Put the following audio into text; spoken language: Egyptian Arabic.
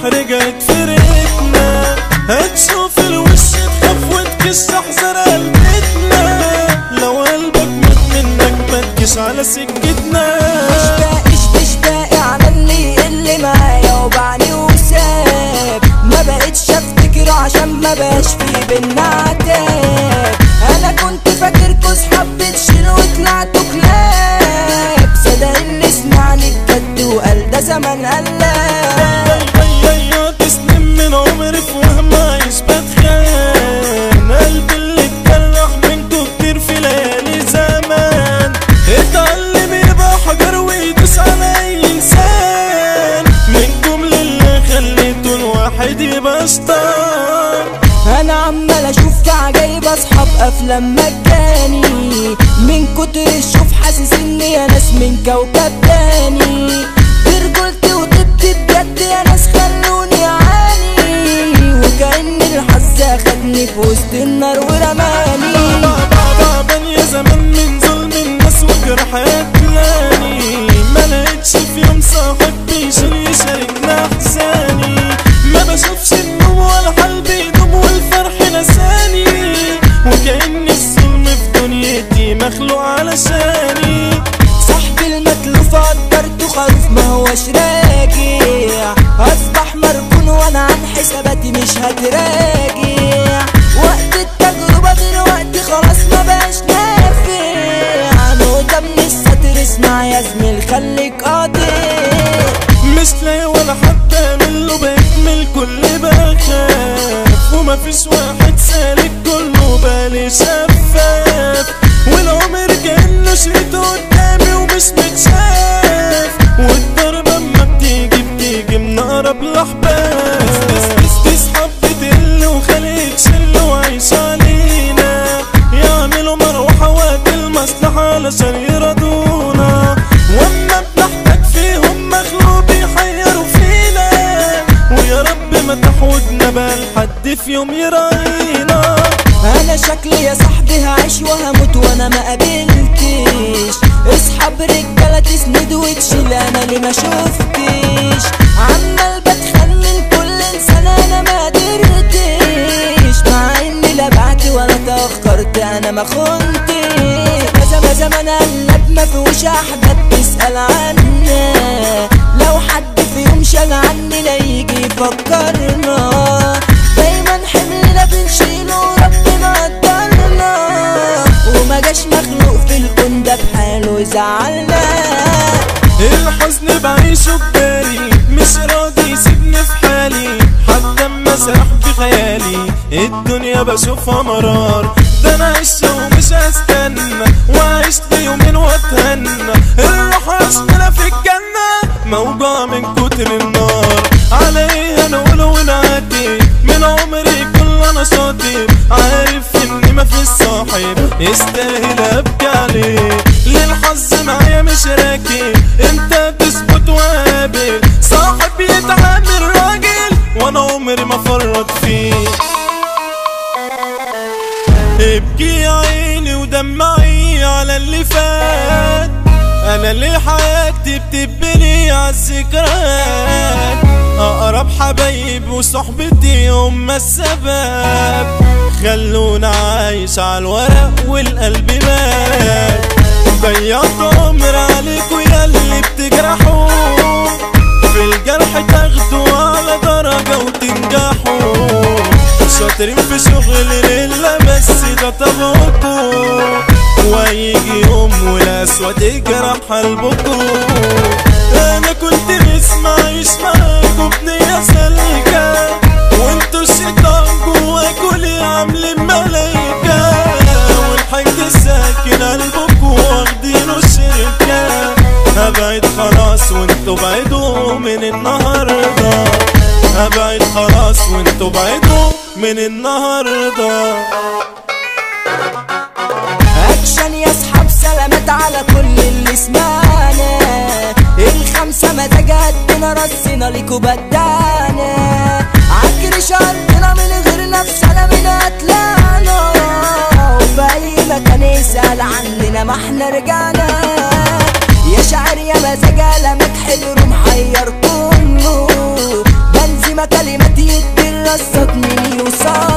رجعت فرقتنا هتشوف الوش تخاف وتكش احزر قلبتنا لو قلبك مات منك ما تجيش على سكتنا مش باقيش مش باقي على اللي اللي معايا وبعني وساب ما بقتش افتكر عشان ما بقاش في بينا عتاب انا كنت فاكركوا صحاب بتشيل وطلعتوا كلاب صدق اللي سمعني بجد وقال ده زمن قلاب ضيعت سنين من عمري في وهم عايش بتخان قلبي اللي اتجرح منكو كتير في ليالي زمان اتعلم يبقى حجر ويدوس على اي انسان منكم لله خليتوا الواحد يبقى شطان انا عمال اشوف في عجايب اصحاب افلام مجاني من كتر الشوف حاسس اني يا ناس من كوكب تاني برجولتي وطبتي بجد يا ناس خلوني اعاني وكأن الحظ اخدني في وسط النار ورماني تعبان يا زمان من ظلم الناس وجرح قتلاني ما لقيتش في يوم صاحب بيشيل يشاركنا احزاني ما بشوفش النوم ولا حال بيدوم والفرح نساني وكأن الظلم في دنيتي مخلوق علشاني صاحبي المتلوف قدرته خروف ما هوش راجع اصبح مركون وانا عن حساباتي مش هتراجع وقت التجربة غير وقت خلاص ما بقاش نافع نقطة من السطر اسمع يا زميل خليك قاطع مش لاقي ولا حتى من له بيكمل كل بخاف ومفيش واحد سالك كله بالي شفاف والعمر كأنه شريط قدامي ومش متشاف والضربة اما بتيجي بتيجي من أقرب الأحباب تسحب بتقل وخليك شل وعيش علينا يعملوا مروحة وقت المصلحة علشان يرضونا واما بنحتاج فيهم مخلوق بيحيروا فينا ويا رب ما تحودنا بقى لحد في يوم يراعينا انا شكلي يا صاحبي هعيش وهموت وانا ما قابلتش اصحاب رجاله تسند وتشيل انا اللي ما شفتش عمال بتخمن كل انسان انا ما قدرتش مع اني لا بعت ولا تاخرت انا ما خنتش زمان زمان قلب ما فيهوش احباب تسال عنا لو حد فيهم شال عني لا يجي يفكرنا دايما حملنا بنشيله وربنا قدرنا وما جاش مخلوق في الكون ده بحاله يزعلنا الحزن بعيشه ببالي مش راضي يسيبني في حالي حتى اما سرح بخيالي الدنيا بشوفها مرار ده انا عشت ومش هستنى وعشت يومين واتهنى الروح اشملها في الجنة موجوع من كتر النار على ايه هنقوله ونعدي من عمري كل نشاطي عارف اني ما في صاحب يستاهل ابكي عليه للحظ معايا مش راكب انت تثبت وقابل صاحب يتعامل راجل وانا عمري ما فرط فيه ابكي يا عيني ودمعي على اللي فات انا اللي حياتي بتبني عالذكريات اقرب حبايب وصحبتي هم السبب خلونا عايش على الورق والقلب مات ضيعت عمر عليكوا يا اللي بتجرحوا في الجرح تاخدوا على درجة وتنجحوا شاطرين في شغل لله بس ده طبعكوا ويجي يوم والقسوة تجرح قلبكوا انا كنت نسمع عيش معاكوا بنية سالكة وانتوا الشيطان جواكوا ليه عاملين ملايكة والحاج ساكن قلبكوا واخدينه شركة هبعد خلاص وانتوا بعدوا من النهارده هبعد خلاص وانتوا بعدوا من النهارده اكشن يا اصحاب سلامات على كل اللي سمعنا الخمسة مزاجاتنا رصينا ليكوا بدانا عكر شرطنا من غير نفسنا من هتلاقنا وفي اي مكان يسأل عننا ما احنا رجعنا يا شاعر يا مزاج قلمك حلو محير كله بنزي ما مين يوصل